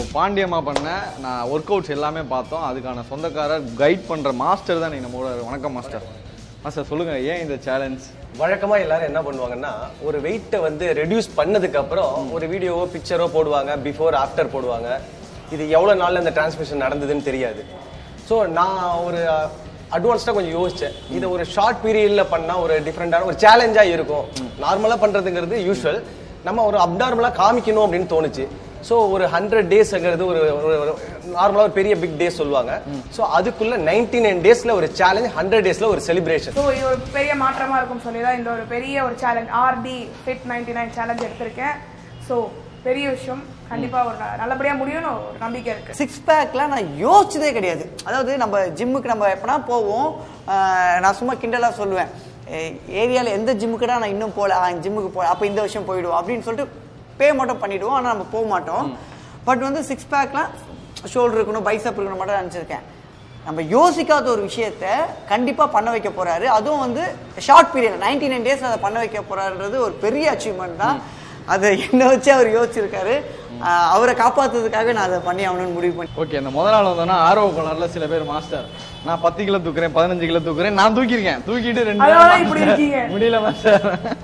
பாண்டியம்மா பண்ண நான் work outs எல்லாமே பார்த்தோம் அதுக்கான சொந்தக்காரர் கைட் பண்ற மாஸ்டர் தான் நீங்க நம்ம கூட வணக்கம் மாஸ்டர் மாஸ்டர் சொல்லுங்க ஏன் இந்த சேலஞ்ச் வழக்கமா எல்லாரும் என்ன பண்ணுவாங்கன்னா ஒரு வெயிட்டை வந்து ரெடியூஸ் பண்ணதுக்கு அப்புறம் ஒரு வீடியோவோ பிக்சரோ போடுவாங்க பிஃபோர் ஆஃப்டர் போடுவாங்க இது எவ்வளவு நாள்ல இந்த டிரான்ஸ்மிஷன் நடந்ததுன்னு தெரியாது ஸோ நான் ஒரு அட்வான்ஸ்டாக கொஞ்சம் யோசிச்சேன் இதை ஒரு ஷார்ட் பீரியட்ல பண்ணா ஒரு டிஃப்ரெண்டான ஒரு சேலஞ்சா இருக்கும் நார்மலா பண்றதுங்கிறது யூஸ்வல் நம்ம ஒரு அப்நார்மலா காமிக்கணும் அப்படின்னு தோணுச்சு ஸோ ஒரு ஹண்ட்ரட் டேஸ்ங்கிறது ஒரு நார்மலாக ஒரு பெரிய பிக் டேஸ் சொல்லுவாங்க ஸோ அதுக்குள்ள நைன்டி நைன் டேஸ்ல ஒரு சேலஞ்ச் ஹண்ட்ரட் டேஸ்ல ஒரு செலிப்ரேஷன் ஸோ இது ஒரு பெரிய மாற்றமா இருக்கும் சொல்லி தான் இந்த ஒரு பெரிய ஒரு challenge RD fit ninety nine challenge எடுத்திருக்கேன் ஸோ பெரிய விஷயம் கண்டிப்பா ஒரு ந- நல்லபடியா முடியும்னு ஒரு நம்பிக்கை இருக்கு சிக்ஸ் பேக்லாம் நான் யோசிச்சதே கிடையாது அதாவது நம்ம ஜிம்முக்கு நம்ம எப்பனா போவோம் ஆஹ் நான் சும்மா கிண்டலாக சொல்லுவேன் ஏரியாவில் எந்த ஜிம்முக்குடா நான் இன்னும் போகல ஜிம்முக்கு போகல அப்போ இந்த வருஷம் போயிடுவோம் அப்படின்னு சொல்லிட்டு பே மட்டும் பண்ணிடுவோம் ஆனால் நம்ம போக மாட்டோம் பட் வந்து சிக்ஸ் பேக்லாம் ஷோல்டர் இருக்கணும் பைசப் இருக்கணும் மட்டும் நினச்சிருக்கேன் நம்ம யோசிக்காத ஒரு விஷயத்த கண்டிப்பாக பண்ண வைக்க போறாரு அதுவும் வந்து short period ninety nine days அதை பண்ண வைக்க போறாருன்றது ஒரு பெரிய அச்சீவ்மெண்ட் தான் அதை என்ன வச்சு அவர் யோசிச்சிருக்காரு ஆஹ் அவரை காப்பாத்துறதுக்காக நான் அதை பண்ணி ஆகணும்னு முடிவு பண்ணி ஓகே அந்த முத நாள் வந்தோன்னா ஆர்வ கோளாறுல சில பேர் மாஸ்டர் நான் பத்து கிலோ தூக்குறேன் பதினஞ்சு கிலோ தூக்குறேன் நான் தூக்கியிருக்கேன் தூக்கிட்டு ரெண்டு அதனால நாள் இப்படி master. இருக்கீங்க. முடியல மாஸ்டர்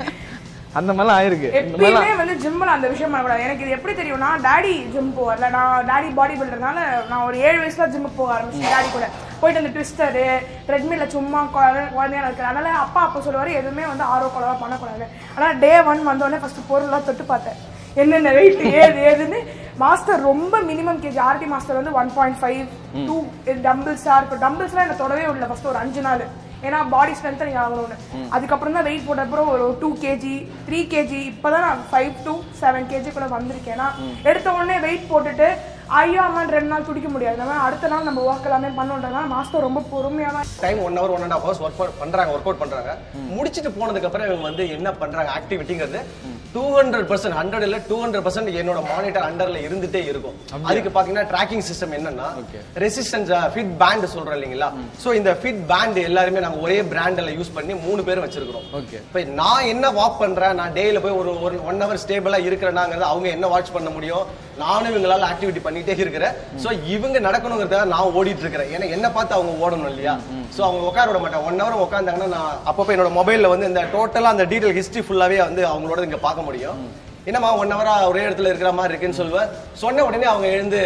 அந்த மாதிரிலாம் ஆயிருக்கு இந்த மாதிரிலாம் எப்பயுமே வந்து ஜிம்மில் அந்த விஷயம் பண்ணக்கூடாது எனக்கு இது எப்படி தெரியும்னா டாடி ஜிம் போவார்ல நான் டாடி பாடி பில்டர்னால நான் ஒரு ஏழு வயசுல ஜிம்முக்கு போக ஆரம்பிச்சேன் டாடி கூட போயிட்டு அந்த ட்விஸ்டரு ட்ரெட்மில்ல சும்மா குழந்தை- குழந்தையா இருக்கிற அதனால அப்பா அப்போ சொல்லுவாரு எதுவுமே வந்து ஆர்வ குழவா பண்ணக்கூடாது ஆனால் டே ஒன் வந்தோடனே ஃபர்ஸ்ட் பொருள்லாம் தொட்டு பார்த்தேன் என்னென்ன வெயிட் ஏது ஏதுன்னு மாஸ்டர் ரொம்ப மினிமம் கேஜி ஆர்டி மாஸ்டர் வந்து ஒன் பாயிண்ட் ஃபைவ் டூ டம்பிள்ஸாக இருக்கும் டம்பிள்ஸ்லாம் எனக்கு தொடவே இல்லை ஃபர்ஸ்ட் ஒரு அஞ்சு நாள் ஏன்னா பாடி ஸ்ட்ரென்த் நீங்க ஆகணும்னு அதுக்கப்புறம் தான் வெயிட் போட்ட அப்புறம் ஒரு டூ கேஜி த்ரீ கேஜி இப்பதான் நான் ஃபைவ் டு செவன் கேஜிக்குள்ள வந்திருக்கேன் ஏன்னா எடுத்த உடனே வெயிட் போட்டுட்டு ஐயோ அம்மான்னு ரெண்டு நாள் துடிக்க முடியாது நம்ம அடுத்த நாள் நம்ம ஒர்க் எல்லாமே பண்ணுன்றதுனால மாஸ்டர் ரொம்ப பொறுமையா தான் time one hour one and hours work பண்றாங்க ஒர்க் அவுட் பண்றாங்க முடிச்சிட்டு போனதுக்கு அப்புறம் இவங்க வந்து என்ன பண்றாங்க ஆக்டிவிட்டிங்கிறது டூ ஹண்ட்ரட் பர்சன்ட் ஹண்ட்ரட் இல்ல டூ ஹண்ட்ரட் பர்சன்ட் என்னோட மானிட்டர் அண்டர்ல இருந்துட்டே இருக்கும் அதுக்கு பாத்தீங்கன்னா ட்ராக்கிங் சிஸ்டம் என்னன்னா ரெசிஸ்டன்ஸ் ஃபிட் பேண்ட் சொல்றோம் இல்லைங்களா சோ இந்த ஃபிட் பேண்ட் எல்லாருமே நாங்க ஒரே பிராண்ட்ல யூஸ் பண்ணி மூணு பேரும் வச்சிருக்கிறோம் Okay. இப்போ நான் என்ன வாக் பண்றேன் நான் டேல போய் ஒரு ஒரு ஒன் ஹவர் ஸ்டேபிளா இருக்கிறேனாங்கிறது அவங்க என்ன வாட்ச் பண்ண முடியும் நானும் இவங்களால ஆக்டிவிட்டி பண்ணிட்டே இருக்கிறேன் சோ இவங்க நடக்கணுங்கிறதுக்காக நான் ஓடிட்டு இருக்கிறேன் ஏன்னா என்ன பார்த்து அவங்க ஓடணும் இல்லையா சோ அவங்க உட்கார விட மாட்டேன் ஒன் ஹவர் உட்காந்தாங்கன்னா நான் அப்பப்போ என்னோட மொபைல்ல வந்து இந்த டோட்டலா அந்த டீடைல் ஹிஸ்டரி ஃபுல்லாவே வந்து அவங்களோட இங்க பார்க்க முடியும் என்னம்மா ஒன் ஹவரா ஒரே இடத்துல இருக்கிற மாதிரி இருக்குன்னு சொல்லுவேன் சொன்ன உடனே அவங்க எழுந்து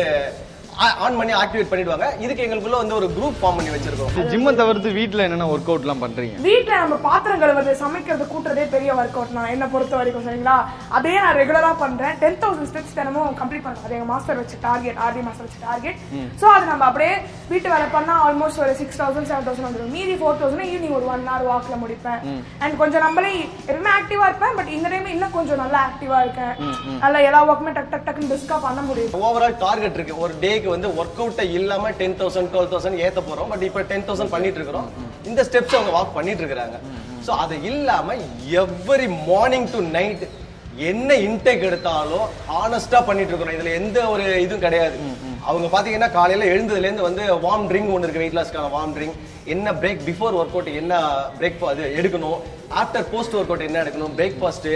ஆன் பண்ணி ஆக்டிவேட் பண்ணிடுவாங்க இதுக்கு எங்களுக்குள்ள வந்து ஒரு குரூப் ஃபார்ம் பண்ணி வச்சிருக்கோம் ஜிம்மை தவிர்த்து வீட்ல என்னென்ன ஒர்க் அவுட்லாம் பண்றீங்க வீட்ல நம்ம பாத்திரம் கழுவுறது சமைக்கிறது கூட்டுறதே பெரிய ஒர்க் அவுட் நான் என்ன பொறுத்த வரைக்கும் சரிங்களா அதே நான் ரெகுலரா பண்றேன் டென் தௌசண்ட் ஸ்டெப்ஸ் தினமும் கம்ப்ளீட் பண்றேன் அது எங்க மாஸ்டர் வச்சு டார்கெட் ஆர்டி மாஸ்டர் வச்சு டார்கெட் சோ அது நம்ம அப்படியே வீட்டு வேலை பண்ணா ஆல்மோஸ்ட் ஒரு சிக்ஸ் தௌசண்ட் செவன் தௌசண்ட் வந்துடும் மீதி ஃபோர் தௌசண்ட் ஈவினிங் ஒரு ஒன் ஹவர் வாக்ல முடிப்பேன் அண்ட் கொஞ்சம் நம்மளே எப்பவுமே ஆக்டிவா இருப்பேன் பட் இந்த டைம் இன்னும் கொஞ்சம் நல்லா ஆக்டிவா இருக்கேன் நல்லா எல்லா ஒர்க்குமே டக் டக் டக்குன்னு பிஸ்கா பண்ண முடியும் ஓவரால் டார்கெட் இருக்கு ஒரு டேக்கு வந்து ஒர்க் அவுட்டை இல்லாம டென் தௌசண்ட் டுவெல் தௌசண்ட் ஏத்த போறோம் பட் இப்போ டென் தௌசண்ட் பண்ணிட்டு இருக்கிறோம் இந்த ஸ்டெப்ஸ் அவங்க வாக் பண்ணிட்டு இருக்காங்க ஸோ அது இல்லாம எவ்வரி மார்னிங் டு நைட் என்ன இன்டேக் எடுத்தாலும் ஹானஸ்டா பண்ணிட்டு இருக்கிறோம் இதுல எந்த ஒரு இதுவும் கிடையாது அவங்க பாத்தீங்கன்னா காலையில எழுந்ததுல இருந்து வந்து வார்ம் ட்ரிங்க் ஒன்று இருக்கு வெயிட் லாஸ்க்கான வார்ம் ட்ரிங்க் என்ன பிரேக் பிஃபோர் ஒர்க் அவுட் என்ன பிரேக் அது எடுக்கணும் ஆஃப்டர் போஸ்ட் ஒர்க் அவுட் என்ன எடுக்கணும் breakfast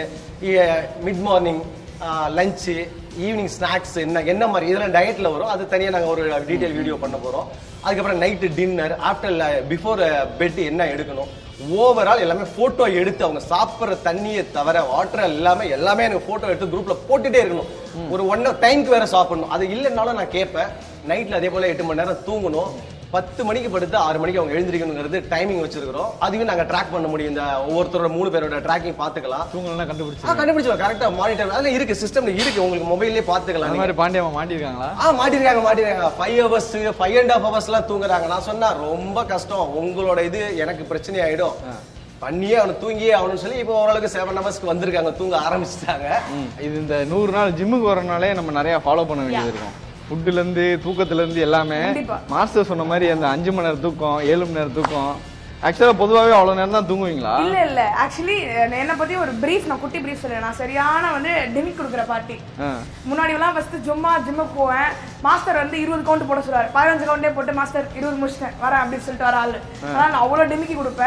mid morning lunch evening snacks என்ன என்ன மாதிரி இதெல்லாம் டயட்ல வரும் அது தனியா நாங்க ஒரு டீடைல் வீடியோ பண்ண போறோம் அதுக்கப்புறம் night dinner after before bed என்ன எடுக்கணும் ஓவரால் எல்லாமே போட்டோ எடுத்து அவங்க சாப்பிடுற தண்ணியை தவிர வாட்டர் எல்லாமே எல்லாமே எனக்கு போட்டோ எடுத்து குரூப்ல போட்டுட்டே இருக்கணும் ஒரு ஒன் ஹவர் டைம்க்கு வேற சாப்பிடணும் அது இல்லைன்னாலும் நான் கேட்பேன் நைட்ல அதே போல எட்டு மணி நேரம் தூங்கணும் பத்து மணிக்கு படுத்து ஆறு மணிக்கு அவங்க எழுந்திரிக்கணுங்கிறது டைமிங் வச்சிருக்கிறோம் அதுவும் நாங்க ட்ராக் பண்ண முடியும் இந்த ஒவ்வொருத்தரோட மூணு பேரோட ட்ராக்கிங் பாத்துக்கலாம் தூங்கலாம் கண்டுபிடிச்சு ஆ கண்டுபிடிச்சோம் கரெக்டா மானிட்டர் அதுல இருக்கு சிஸ்டம்ல இருக்கு உங்களுக்கு மொபைல்லே பாத்துக்கலாம் அந்த நீங்க. மாதிரி பாண்டியம்மா மாட்டிருக்காங்களா ஆ மாட்டிருக்காங்க மாட்டிருக்காங்க five hours five and half hours எல்லாம் தூங்குறாங்க நான் சொன்னா ரொம்ப கஷ்டம் உங்களோட இது எனக்கு பிரச்சனை ஆயிடும் பண்ணியே அவனை தூங்கியே ஆகணும்னு சொல்லி இப்போ ஓரளவுக்கு செவன் ஹவர்ஸ்க்கு வந்திருக்காங்க தூங்க ஆரம்பிச்சிட்டாங்க இது இந்த நூறு நாள் ஜிம்முக்கு வரனாலே நம்ம நிறைய ஃபாலோ பண்ண வேண்டியது இருக்கும் ஃபுட்டுல இருந்து தூக்கத்துல இருந்து எல்லாமே கண்டிப்பா. மாஸ்டர் சொன்ன மாதிரி அந்த அஞ்சு மணி நேரம் தூக்கம் ஏழு மணி நேரம் தூக்கம் ஆக்சுவலா பொதுவாகவே அவ்வளவு நேரம் தான் தூங்குவீங்களா இல்ல இல்ல ஆக்சுவலி என்ன பத்தி ஒரு பிரீஃப் நான் குட்டி பிரீஃப் சொல்றேன் நான் சரியான வந்து டெமிக் கொடுக்குற பார்ட்டி ஆ. முன்னாடி எல்லாம் ஃபர்ஸ்ட் சும்மா ஜிம்முக்கு போவேன் மாஸ்டர் வந்து இருபது கவுண்ட் போட சொல்றாரு பதினஞ்சு கவுண்டே போட்டு மாஸ்டர் இருபது முடிச்சிட்டேன் வரேன் அப்படின்னு சொல்லிட்டு வர ஆளு அதனால நான் அவ்வளவு டெமிக்கி கொடுப்பேன்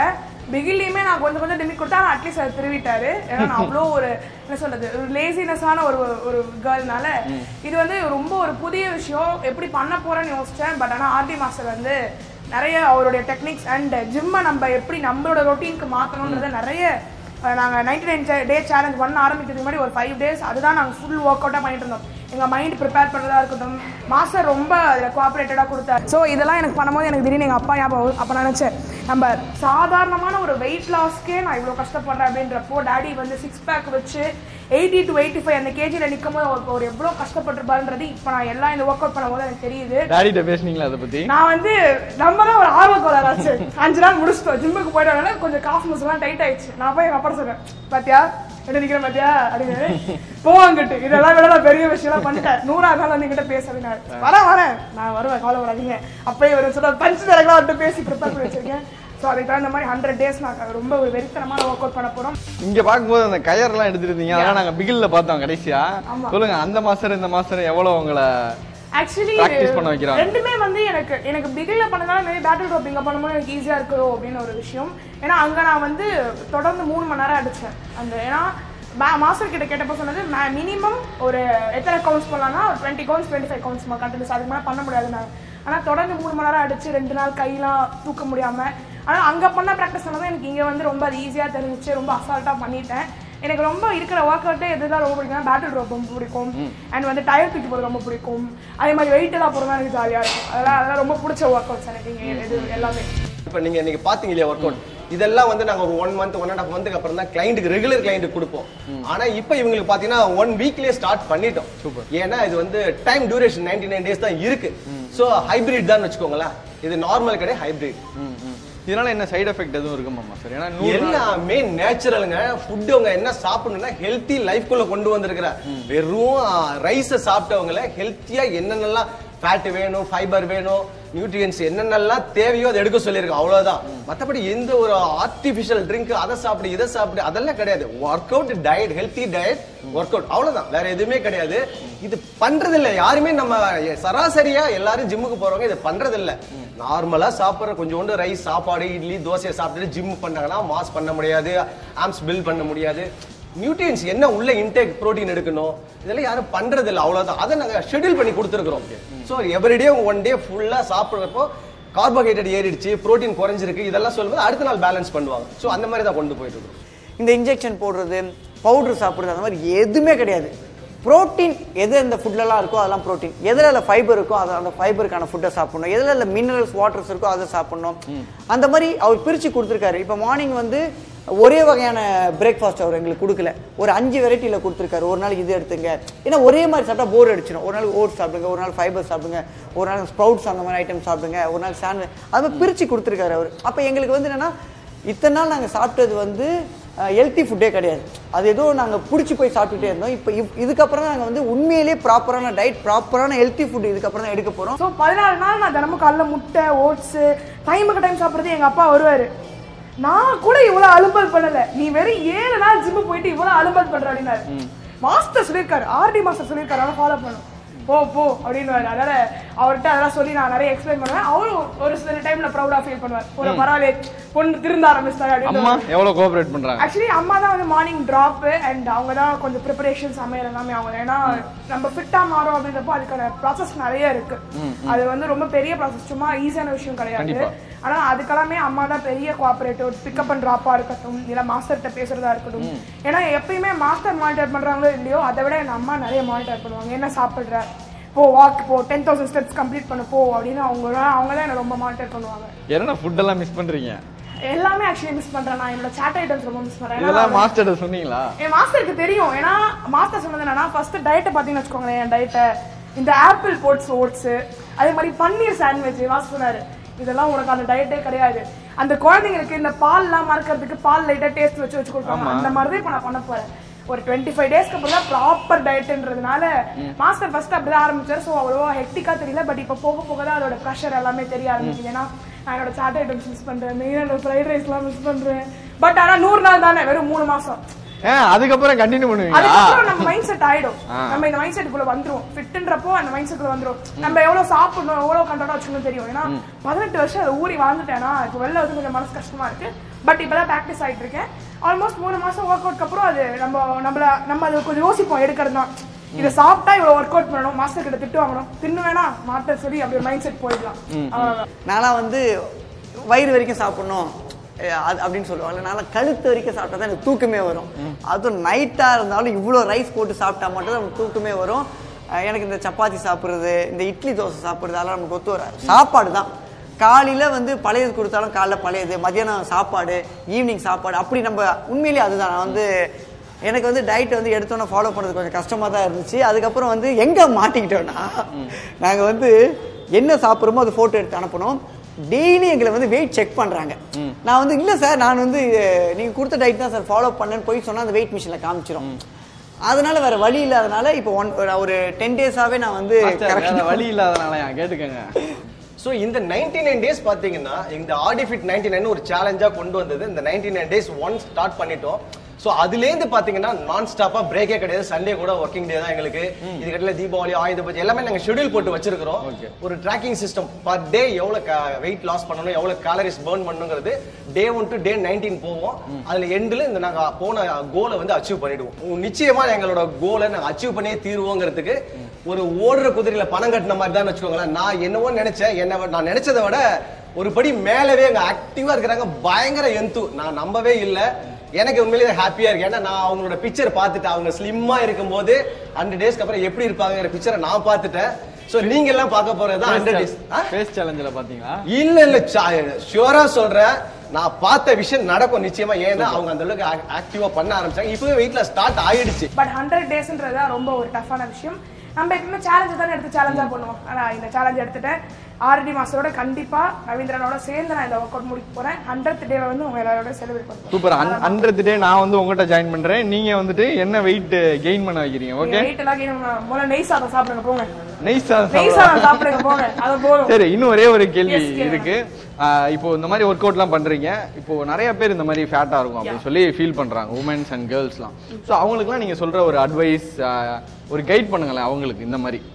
பிகிலையுமே நான் கொஞ்சம் கொஞ்சம் டிமிக் கொடுத்தா அட்லீஸ்ட் அதை திருவிட்டாரு ஏன்னா நான் அவ்வளோ ஒரு என்ன சொல்றது ஒரு லேசினஸான ஒரு ஒரு கேர்ள்னால இது வந்து ரொம்ப ஒரு புதிய விஷயம் எப்படி பண்ண போறேன்னு யோசிச்சேன் பட் ஆனால் ஆர்டி மாஸ்டர் வந்து நிறைய அவருடைய டெக்னிக்ஸ் அண்ட் ஜிம்மை நம்ம எப்படி நம்மளோட ரொட்டீனுக்கு மாற்றணுன்றத நிறைய அஹ், நாங்க ninety nine day challenge one ஆரம்பிக்கிறதுக்கு முன்னாடி ஒரு ஃபைவ் டேஸ் அதுதான் நாங்கள் ஃபுல் ஒர்க் அவுட்டாக பண்ணிட்டு இருந்தோம் எங்கள் மைண்ட் ப்ரிப்பேர் பண்ணுறதா இருக்கட்டும் மாஸ்டர் ரொம்ப அதில் கோஆப்ரேட்டடாக கொடுத்தாரு ஸோ இதெல்லாம் எனக்கு பண்ணும்போது எனக்கு திடீர்னு எங்கள் அப்பா ஞாபகம் அப்போ நினச்சேன் நம்ம சாதாரணமான ஒரு வெயிட் லாஸ்க்கே நான் இவ்வளோ கஷ்டப்படுறேன் அப்படின்றப்போ டாடி வந்து சிக்ஸ் பேக் வச்சு எயிட்டி டு எயிட்டி ஃபைவ் அந்த கேஜியில் நிற்கும் போது அவர் அவர் எவ்வளோ கஷ்டப்பட்டிருப்பாருன்றது இப்போ நான் எல்லாம் இந்த ஒர்க் அவுட் பண்ணும்போது எனக்கு தெரியுது டாடிட்ட பேசுனீங்களா அதை பத்தி நான் வந்து நம்ம தான் ஒரு ஆர்வ கோளாறாச்சு அஞ்சு நாள் முடிச்சிட்டோம் ஜிம்முக்கு போயிட்டு வரனால கொஞ்சம் காஃப் மசிலாம் டைட் ஆயிடுச்சு நான் போய் எங்க அப்பா சொன்னேன் பாத்தியா என்ன நிக்கிறேன் பாத்தியா அப்படின்னு போவாங்கிட்டு இதெல்லாம் விட நான் பெரிய விஷயம்லாம் பண்ணிட்டேன் நூறாவது நாள் வந்து என்கிட்ட பேச அப்படின்னாரு வரேன் வரேன் நான் வருவேன் கவலைப்படாதீங்க அப்பயே வரும் சொல்ல பஞ்சு தரங்களா வந்துட்டு பேசி ப்ரிப்பேர் பண்ணி வச்சிருக்கேன் ஸோ அதுக்கு தகுந்த மாதிரி ஹண்ட்ரட் டேஸ் நான் ரொம்ப ஒரு வெறித்தனமான ஒர்க் அவுட் பண்ண போறோம் இங்க பாக்கும்போது அந்த கயர்லாம் எடுத்துருந்தீங்க அதெல்லாம் நாங்க பிகில்ல பார்த்தோம் கடைசியா ஆமா. சொல்லுங்க அந்த மாஸ்டர் இந்த மாஸ்டர் எவ்வளவு உங்களை ஆக்சுவலி Practice பண்ண வைக்கிறாங்க. ரெண்டுமே வந்து எனக்கு எனக்கு பிகில்ல பண்ணதால நிறைய பேட்டில் ட்ராப் இங்க பண்ணும்போது எனக்கு ஈஸியா இருக்கோ அப்படின்னு ஒரு விஷயம் ஏன்னா அங்க நான் வந்து தொடர்ந்து மூணு மணி நேரம் அடிச்சேன் அந்த ஏன்னா மாஸ்டர் கிட்ட கேட்டப்போ சொன்னது மினிமம் ஒரு எத்தனை கவுண்ட்ஸ் பண்ணலாம்னா ஒரு twenty counts twenty five counts continues அதுக்கு மேலே பண்ண முடியாது நான் ஆனால் தொடர்ந்து மூணு மணி நேரம் அடிச்சு ரெண்டு நாள் கையெல்லாம் தூக்க முடியாம ஆனா அங்க பண்ண ப்ராக்டிஸ் பண்ணது எனக்கு இங்க வந்து ரொம்ப அது ஈஸியா தெரிஞ்சிச்சு ரொம்ப அசால்ட்டா பண்ணிட்டேன் எனக்கு ரொம்ப இருக்கிற ஒர்க் அவுட்டே எதுதான் ரொம்ப பிடிக்கும் பேட்டில் ட்ராப் ரொம்ப பிடிக்கும் அண்ட் வந்து டயர் தூக்கி போகிறது ரொம்ப பிடிக்கும் அதே மாதிரி வெயிட் எல்லாம் போகிறது எனக்கு ஜாலியாக இருக்கும் அதெல்லாம் அதெல்லாம் ரொம்ப பிடிச்ச ஒர்க் அவுட்ஸ் எனக்கு இங்க இது எல்லாமே இப்போ நீங்க இன்னைக்கு பாத்தீங்க இல்லையா ஒர்க் அவுட் இதெல்லாம் வந்து நாங்க ஒரு one month one and half மந்த்துக்கு அப்புறம் தான் கிளைண்ட்டுக்கு ரெகுலர் கிளைண்ட்டுக்கு கொடுப்போம் ஆனா இப்போ இவங்களுக்கு பாத்தீங்கன்னா ஒன் வீக்லயே ஸ்டார்ட் பண்ணிட்டோம் சூப்பர் ஏன்னா இது வந்து டைம் டியூரேஷன் 99 நைன் டேஸ் தான் இருக்கு ஸோ ஹைபிரிட் தான் வச்சுக்கோங்களேன் இது நார்மல் கிடையாது ஹைபிரிட் இதனால என்ன சைடு எஃபெக்ட் எதுவும் இருக்குமா மாஸ்டர் ஏன்னா நூறு நாள் எல்லாமே நேச்சுரலுங்க ஃபுட் அவங்க என்ன சாப்பிடணும்னா ஹெல்த்தி லைஃப்குள்ள கொண்டு வந்திருக்கிற வெறும் ரைஸை சாப்பிட்டவங்கள ஹெல்த்தியா என்னென்னலாம் ஃபேட் வேணும் ஃபைபர் வேணும் நியூட்ரியன்ஸ் என்னென்னலாம் தேவையோ அதை எடுக்க சொல்லியிருக்கோம் அவ்வளவுதான் மத்தபடி எந்த ஒரு ஆர்டிஃபிஷியல் ட்ரிங்க் அதை சாப்பிடு இதை சாப்பிடு அதெல்லாம் கிடையாது work out diet healthy diet work out அவ்வளவுதான் வேற எதுவுமே கிடையாது இது பண்றது இல்ல யாருமே நம்ம சராசரியா எல்லாரும் ஜிம்முக்கு போறவங்க இது பண்றது இல்ல நார்மலா சாப்பிடுற கொஞ்சோண்டு ரைஸ் சாப்பாடு இட்லி தோசையை சாப்பிட்டுட்டு ஜிம் பண்ணாங்கன்னா மாஸ் பண்ண முடியாது ஆம்ஸ் பில்ட் பண்ண முடியாது நியூட்ரியன்ஸ் என்ன உள்ள இன்டேக் புரோட்டீன் எடுக்கணும் இதெல்லாம் யாரும் பண்றது இல்ல அவ்வளவுதான் அதை நாங்க ஷெட்யூல் பண்ணி கொடுத்துருக்கோம் ஸோ எவ்ரிடே ஒன் டே ஃபுல்லா சாப்பிடுறப்போ கார்போஹைட்ரேட் ஏறிடுச்சு புரோட்டீன் குறைஞ்சிருக்கு இதெல்லாம் சொல்லும்போது அடுத்த நாள் பேலன்ஸ் பண்ணுவாங்க ஸோ அந்த மாதிரி தான் கொண்டு போயிட்டு இருக்கோம் இந்த இன்ஜெக்ஷன் போடுறது பவுடர் சாப்பிடுறது அந்த மாதிரி எதுவுமே கிடையாது புரோட்டீன் எது இந்த ஃபுட்லலாம் இருக்கோ அதெல்லாம் புரோட்டீன் எதில் அதில் ஃபைபர் இருக்கோ அது அந்த ஃபைபருக்கான ஃபுட்டை சாப்பிடணும் எதில் அதில் மினரல்ஸ் வாட்டர்ஸ் இருக்கோ அதை சாப்பிடணும் அந்த மாதிரி அவர் பிரித்து கொடுத்துருக்காரு இப்போ மார்னிங் வந்து ஒரே வகையான பிரேக்ஃபாஸ்ட் அவர் எங்களுக்கு கொடுக்கல ஒரு அஞ்சு வெரைட்டியில் கொடுத்துருக்காரு ஒரு நாள் இது எடுத்துங்க ஏன்னா ஒரே மாதிரி சாப்பிட்டா போர் அடிச்சிடும் ஒரு நாள் ஓட்ஸ் சாப்பிடுங்க ஒரு நாள் ஃபைபர் சாப்பிடுங்க ஒரு நாள் ஸ்ப்ரவுட்ஸ் அந்த மாதிரி ஐட்டம் சாப்பிடுங்க ஒரு நாள் சாண்ட் அது மாதிரி பிரித்து கொடுத்துருக்காரு அவர் அப்போ எங்களுக்கு வந்து என்னன்னா இத்தனை நாள் நாங்கள் சாப்பிட்டது வந்து ஹெல்த்தி ஃபுட்டே கிடையாது அது ஏதோ நாங்கள் பிடிச்சி போய் சாப்பிட்டுட்டே இருந்தோம் இப்போ இதுக்கப்புறம் தான் நாங்கள் வந்து உண்மையிலேயே ப்ராப்பரான டயட் ப்ராப்பரான ஹெல்த்தி ஃபுட் இதுக்கப்புறம் தான் எடுக்க போகிறோம் ஸோ பதினாலு நாள் நான் தினமும் காலைல முட்டை ஓட்ஸ் டைமுக்கு டைம் சாப்பிட்றது எங்க அப்பா வருவாரு நான் கூட இவ்வளவு அலும்பல் பண்ணல நீ வெறும் ஏழு நாள் ஜிம்மு போயிட்டு இவ்வளவு அலும்பல் பண்ற அப்படின்னாரு மாஸ்டர் சொல்லியிருக்காரு ஆர்டி மாஸ்டர் சொல்லியிருக்காரு அதை ஃபாலோ பண்ணும் போ போ அப்படின்னு அதனால அவர்கிட்ட அதெல்லாம் சொல்லி நான் நிறைய எக்ஸ்பிளைன் பண்ணுவேன் அவரும் ஒரு சில டைம்ல ப்ரௌடா ஃபீல் பண்ணுவார் ஒரு பரவாயில்ல பொண்ணு திருந்த ஆரம்பிச்சிட்டாரு அப்படின்னு அம்மா எவ்வளவு கோஆபரேட் பண்றாங்க ஆக்சுவலி அம்மா தான் வந்து மார்னிங் ட்ராப் அண்ட் அவங்க தான் கொஞ்சம் ப்ரிப்பரேஷன் சமையல் எல்லாமே அவங்க தான். ஏன்னா நம்ம ஃபிட்டா மாறும் அப்படின்றப்போ அதுக்கான ப்ராசஸ் நிறைய இருக்கு அது வந்து ரொம்ப பெரிய ப்ராசஸ் சும்மா ஈஸியான விஷயம் கிடையாது கண்டிப்பா. ஆனா அதுக்கெல்லாமே அம்மா தான் பெரிய கோஆபரேட்டிவ் பிக்கப் அண்ட் ட்ராப்பா இருக்கட்டும் இல்ல மாஸ்டர்கிட்ட பேசுறதா இருக்கட்டும் ஏன்னா எப்பயுமே மாஸ்டர் மானிட்டர் பண்றாங்களோ இல்லையோ அதை விட எங்க அம்மா நிறைய மானிட்டர் பண்ணுவாங்க என்ன சாப்பிடுற போ வாக் போ டென் தௌசண்ட் ஸ்டெப்ஸ் கம்ப்ளீட் பண்ண போ அப்படின்னு அவங்க தான் அவங்க தான் என்ன ரொம்ப மானிட்டர் பண்ணுவாங்க என்ன ஃபுட் எல்லாம் மிஸ் பண்றீங்க எல்லாமே ஆக்சுவலி மிஸ் பண்றேன் நான் என்னோட சாட் ஐட்டம்ஸ் ரொம்ப மிஸ் பண்றேன் ஏன்னா இதெல்லாம் மாஸ்டர் சொன்னீங்களா என் மாஸ்டருக்கு தெரியும் ஏன்னா மாஸ்டர் சொன்னது என்னன்னா ஃபர்ஸ்ட் டயட்டை பார்த்தீங்கன்னு வச்சுக்கோங்களேன் என் டயட்டை இந்த ஆப்பிள் போட்ஸ் ஓட்ஸ் அதே மாதிரி பன்னீர் சாண்ட்விச் மாஸ்டர் சொன்னாரு இதெல்லாம் உனக்கு அந்த டயட்டே கிடையாது அந்த குழந்தைங்களுக்கு இந்த பால்லாம் மறக்கிறதுக்கு பால் லைட்டா டேஸ்ட் வச்சு வச்சு கொடுப்பாங்க அந்த மாதிரி தான் இப்போ நான் பண்ண போறேன் ஒரு டுவெண்ட்டி ஃபைவ் டேஸ்க்கு அப்புறம் தான் ப்ராப்பர் டயட்ன்றதுனால மாஸ்டர் ஃபர்ஸ்ட் அப்படிதான் ஆரம்பிச்சார் ஸோ அவ்வளோவா ஹெக்டிக்கா தெரியல பட் இப்போ போக போக தான் அதோட ப்ரெஷர் எல்லாமே தெரிய ஆரம்பிக்குது ஏன்னா நான் என்னோட சாட் ஐட்டம்ஸ் மிஸ் பண்றேன் மெயினாக என்னோட ஃப்ரைட் ரைஸ்லாம் மிஸ் பண்றேன் பட் ஆனா நூறு நாள் தானே வெறும் மூணு மாசம் ஆ அதுக்கப்புறம் கண்டினியூ பண்ணுவீங்களா அதுக்கப்புறம் நம்ம மைண்ட் செட் ஆயிடும் நம்ம இந்த மைண்ட் செட்டுக்குள்ள வந்துரும் ஃபிட்ன்றப்போ அந்த மைண்ட் செட்டுக்குள்ள வந்துரும் நம்ம எவ்வளவு சாப்பிடணும் எவ்வளவு கண்ட்ரோலா வச்சுக்கணும் தெரியும் ஏன்னா பதினெட்டு வருஷம் அதை ஊறி வாழ்ந்துட்டேன்னா இப்போ வெளில வந்து கொஞ்சம் மனசு கஷ்டமா இருக்கு பட் இப்பதான் ப்ராக்டிஸ் ஆயிட்டு இருக்கேன் ஆல்மோஸ்ட் மூணு மாசம் ஒர்க் அவுட்க்கு அப்புறம் அது நம்ம நம்மள நம்ம அது கொஞ்சம் யோசிப்போம் எடுக்கிறது தான் இதை சாப்பிட்டா இவ்வளவு ஒர்க் அவுட் பண்ணணும் மாஸ்டர் கிட்ட திட்டு வாங்கணும் தின்னு வேணா மாட்ட சரி அப்படி மைண்ட் செட் போயிடலாம் அவ்வளவுதான் நான்லாம் வந்து வயிறு வரைக்கும் சாப்பிடணும் அஹ் அது அப்படின்னு சொல்லுவாங்க நான் கழுத்து வரைக்கும் சாப்பிட்டா தான் எனக்கு தூக்கமே வரும் அதுவும் நைட்டாக இருந்தாலும் இவ்வளோ ரைஸ் போட்டு சாப்பிட்டா மட்டும் தான் நமக்கு தூக்கமே வரும் அஹ் எனக்கு இந்த சப்பாத்தி சாப்பிட்றது இந்த இட்லி தோசை சாப்பிட்றது அதெல்லாம் நமக்கு ஒத்து வராது சாப்பாடு தான் காலையில் வந்து பழையது கொடுத்தாலும் காலைல பழையது மதியானம் சாப்பாடு ஈவினிங் சாப்பாடு அப்படி நம்ம உண்மையிலேயே அதுதான் நான் வந்து எனக்கு வந்து டயட் வந்து எடுத்தோன்னே ஃபாலோ பண்ணுறது கொஞ்சம் கஷ்டமாக தான் இருந்துச்சு அதுக்கப்புறம் வந்து எங்கே மாட்டிக்கிட்டோன்னா நாங்கள் வந்து என்ன சாப்பிட்றோமோ அது ஃபோட்டோ எடுத்து அனுப்பணும் டெய்லி எங்களை வந்து வெயிட் செக் பண்ணுறாங்க நான் வந்து இல்லை சார் நான் வந்து நீங்கள் கொடுத்த டயட் தான் சார் ஃபாலோ பண்ணேன்னு போய் சொன்னால் அந்த வெயிட் மிஷினில் காமிச்சிரும் அதனால வேற வழி இல்லாதனால இப்போ ஒன் ஒரு டென் டேஸாவே நான் வந்து Master, correct வேற வழி இல்லாதனாலயா கேட்டுக்கங்க ஸோ இந்த நைன்டி நைன் டேஸ் பார்த்தீங்கன்னா இந்த ஆடிஃபிட் நைன்டி நைன் ஒரு சேலஞ்சாக கொண்டு வந்தது இந்த ninety nine days one start பண்ணிட்டோம் ஸோ அதுலேருந்து பார்த்தீங்கன்னா நான் ஸ்டாப்பாக பிரேக்கே கிடையாது சண்டே கூட ஒர்க்கிங் டே தான் எங்களுக்கு இது கட்டில தீபாவளி ஆயுத பூஜை எல்லாமே நாங்கள் ஷெட்யூல் போட்டு வச்சிருக்கிறோம் ஒரு ட்ராக்கிங் சிஸ்டம் பர் டே எவ்வளோ வெயிட் லாஸ் பண்ணணும் எவ்வளோ கேலரிஸ் பர்ன் பண்ணணுங்கிறது day one to day nineteen போவோம் அதில் எண்டில் இந்த நாங்கள் போன கோலை வந்து அச்சீவ் பண்ணிடுவோம் நிச்சயமா எங்களோட கோலை நாங்கள் அச்சீவ் பண்ணியே தீருவோங்கிறதுக்கு ஒரு ஓடுற குதிரையில பணம் கட்டின மாதிரி தான் வச்சுக்கோங்களேன் நான் என்னவோ நினைச்சேன் என்ன விட- நான் நினைச்சதை விட ஒரு படி மேலவே அங்க ஆக்டிவா இருக்கிறாங்க பயங்கர எந்து நான் நம்பவே இல்ல எனக்கு உண்மையிலேயே ஹாப்பியா இருக்கு ஏன்னா நான் அவங்களோட பிக்சர் பார்த்துட்டேன் அவங்க ஸ்லிம்மா இருக்கும்போது ஹண்ட்ரட் டேஸ்க்கு அப்புறம் எப்படி இருப்பாங்கிற பிக்சரை நான் பார்த்துட்டேன் சோ நீங்க எல்லாம் பார்க்க போறது ஹண்ட்ரட் டேஸ் ஃபேஸ் சேலஞ்சில் பார்த்தீங்களா இல்ல இல்ல ஷுவரா சொல்றேன் நான் பார்த்த விஷயம் நடக்கும் நிச்சயமா ஏன்னா அவங்க அந்த அளவுக்கு ஆக்டிவா பண்ண ஆரம்பிச்சாங்க இப்பவே வெயிட்ல ஸ்டார்ட் ஆயிடுச்சு பட் ஹண்ட்ரட் டேஸ்ன்றது தான் ரொம்ப ஒரு டஃப்பான விஷயம் நம்ம எப்பவுமே சேலஞ்சு தானே எடுத்து சேலஞ்சாக பண்ணுவோம் ஆனால் இந்த சேலஞ்ச் எடுத்துட்டேன் ஆர்டி மாசத்தோட கண்டிப்பா ரவீந்திரனோட சேர்ந்து நான் இந்த ஒர்க் அவுட் முடிக்க போறேன் ஹண்ட்ரட் டேல வந்து உங்க எல்லாரோட செலிப்ரேட் பண்ணுறேன் சூப்பர் ஹண்ட்ரட் டே நான் வந்து உங்ககிட்ட ஜாயின் பண்றேன் நீங்க வந்துட்டு என்ன வெயிட் கெயின் பண்ண வைக்கிறீங்க ஓகே வெயிட் எல்லாம் gain பண்ண- முதல்ல நெய் சாதம் சாப்பிடுங்க போங்க நெய் சாதம் நெய் சாப்பிடலாம். சாதம் சாப்பிடுங்க போங்க அது போதும் சரி இன்னும் ஒரே ஒரு கேள்வி Yes, கேளுங்க. இருக்கு ஆஹ் இப்போ இந்த மாதிரி ஒர்க் அவுட்லாம் பண்றீங்க இப்போ நிறைய பேர் இந்த மாதிரி ஃபேட்டா இருக்கும் அப்படின்னு சொல்லி ஃபீல் பண்றாங்க உமன்ஸ் அண்ட் கேர்ள்ஸ்லாம் ஸோ அவங்களுக்குலாம் நீங்க சொல்ற ஒரு அட்வைஸ் ஒரு கைட் பண்ணுங்களேன் அவங்களுக்கு இந்த மாதிரி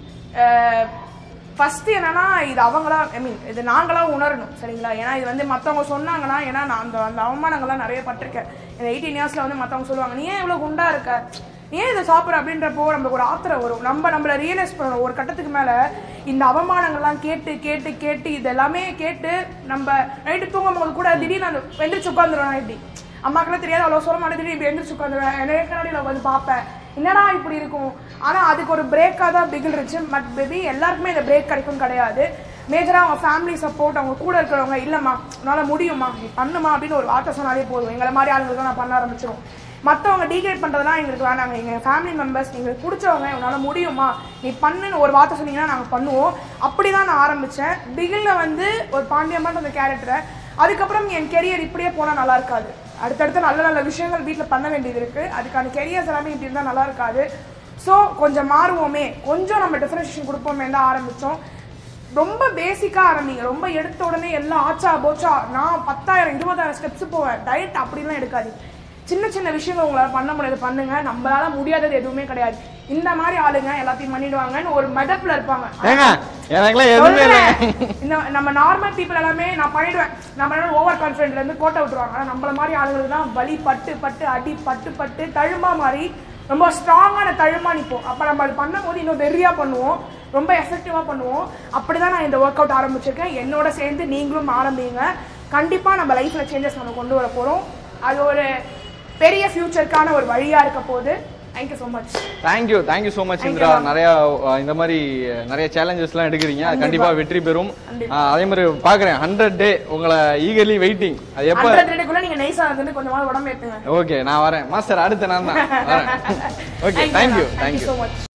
ஃபர்ஸ்ட் என்னன்னா இது அவங்களா ஐ மீன் இது நாங்களா உணரணும் சரிங்களா ஏன்னா இது வந்து மத்தவங்க சொன்னாங்கன்னா ஏன்னா நான் அந்த அந்த அவமானங்கள்லாம் நிறைய பட்டிருக்கேன் இந்த எயிட்டீன் இயர்ஸ்ல வந்து மத்தவங்க சொல்லுவாங்க நீ ஏன் இவ்வளவு குண்டா இருக்க நீ ஏன் இதை சாப்பிட்ற அப்படின்றப்போ நமக்கு ஒரு ஆத்திரம் வரும் நம்ம நம்மள ரியலைஸ் பண்ணணும் ஒரு கட்டத்துக்கு மேல இந்த அவமானங்கள்லாம் கேட்டு கேட்டு கேட்டு இது எல்லாமே கேட்டு நம்ம நைட்டு தூங்கும் போது கூட திடீர்னு அந்த எந்திரிச்சு உட்காந்துருவேன் இப்படி அம்மாக்கெல்லாம் தெரியாது அவ்வளோ சொல்ல மாட்டேன் திடீர்னு இப்படி எந்திரிச்சு உட்காந்துருவேன் என்னைய கண்ணாடியில் உட்காந்து பார்ப்பேன் என்னடா இப்படி இருக்கும் ஆனா அதுக்கு ஒரு பிரேக்காக தான் பிகில் இருந்துச்சு பட் பேபி எல்லாருக்குமே இந்த பிரேக் கிடைக்கும் கிடையாது மேஜரா அவங்க ஃபேமிலி சப்போர்ட் அவங்க கூட இருக்கிறவங்க இல்லம்மா உன்னால முடியுமா நீ பண்ணுமா அப்படின்னு ஒரு வார்த்தை சொன்னாலே போதும் எங்களை மாதிரி ஆளுங்களுக்கு நான் பண்ண ஆரம்பிச்சிடும் மற்றவங்க டீகேட் பண்ணுறதுலாம் எங்களுக்கு வேணாங்க எங்கள் ஃபேமிலி மெம்பர்ஸ் எங்களுக்கு பிடிச்சவங்க உன்னால் முடியுமா நீ பண்ணுன்னு ஒரு வார்த்தை சொன்னீங்கன்னா நாங்கள் பண்ணுவோம் அப்படி தான் நான் ஆரம்பித்தேன் பிகிலில் வந்து ஒரு பாண்டியம்மாட்ட அந்த கேரக்டரை அதுக்கப்புறம் என் கெரியர் இப்படியே போனால் நல்லா இருக்காது அடுத்தடுத்து நல்ல நல்ல விஷயங்கள் வீட்டில் பண்ண வேண்டியது இருக்குது அதுக்கான கெரியர்ஸ் எல்லாமே இப்படி இருந்தால் நல்லா இருக்காது ஸோ கொஞ்சம் மாறுவோமே கொஞ்சம் நம்ம டிஃபரன்ஷியேஷன் கொடுப்போமே தான் ஆரம்பித்தோம் ரொம்ப பேசிக்காக ஆரம்பிங்க ரொம்ப எடுத்த உடனே எல்லாம் ஆச்சா போச்சா நான் பத்தாயிரம் இருபதாயிரம் ஸ்டெப்ஸ் போவேன் டயட் அப்படிலாம் எடுக்காதீங்க சின்ன சின்ன விஷயங்கள் உங்களால் பண்ண முடியாது பண்ணுங்க நம்மளால முடியாதது எதுவுமே கிடையாது இந்த மாதிரி ஆளுங்க எல்லாத்தையும் பண்ணிடுவாங்கன்னு ஒரு மெதப்பில் இருப்பாங்க ஏங்க எனக்குலாம் எதுவுமே இல்லை சொல்றேன். இந்த நம்ம நார்மல் பீப்புள் எல்லாமே நான் பண்ணிடுவேன் நம்ம ஓவர் கான்ஃபிடென்ட்ல இருந்து கோட்டை விட்டுருவாங்க ஆனா நம்மள மாதிரி ஆளுங்களுக்கு தான் வலி பட்டு பட்டு அடி பட்டு பட்டு தழும்பா மாதிரி ரொம்ப ஸ்ட்ராங்கான தழும்பா நிற்போம் அப்ப நம்ம அது பண்ணும்போது இன்னும் வெறியா பண்ணுவோம் ரொம்ப எஃபெக்டிவா பண்ணுவோம் அப்படிதான் நான் இந்த ஒர்க் அவுட் ஆரம்பிச்சிருக்கேன் என்னோட சேர்ந்து நீங்களும் ஆரம்பிங்க கண்டிப்பா நம்ம லைஃப்ல சேஞ்சஸ் நம்ம கொண்டு வர போறோம் அது ஒரு பெரிய ஃபியூச்சருக்கான ஒரு வழியா இருக்க போகுது thank you so much thank you thank you so much Thank you, Indira ma'am. நிறைய அஹ், இந்த மாதிரி அஹ், நிறைய சேலஞ்சஸ்லாம் எடுக்கிறீங்க அது கண்டிப்பா வெற்றி பெறும் கண்டிப்பா. அஹ், அதே மாதிரி பாக்குறேன் ஹண்ட்ரட் டே உங்களை ஈகர்லி வெயிட்டிங் அது எப்ப ஹண்ட்ரட் ரேட்டுக்குள்ள நீங்க நைஸா வந்து கொஞ்சமா உடம்பு ஏத்துங்க ஓகே நான் வரேன் மாஸ்டர் அடுத்த நான் தான் வரேன் okay thank you thank you thank you so much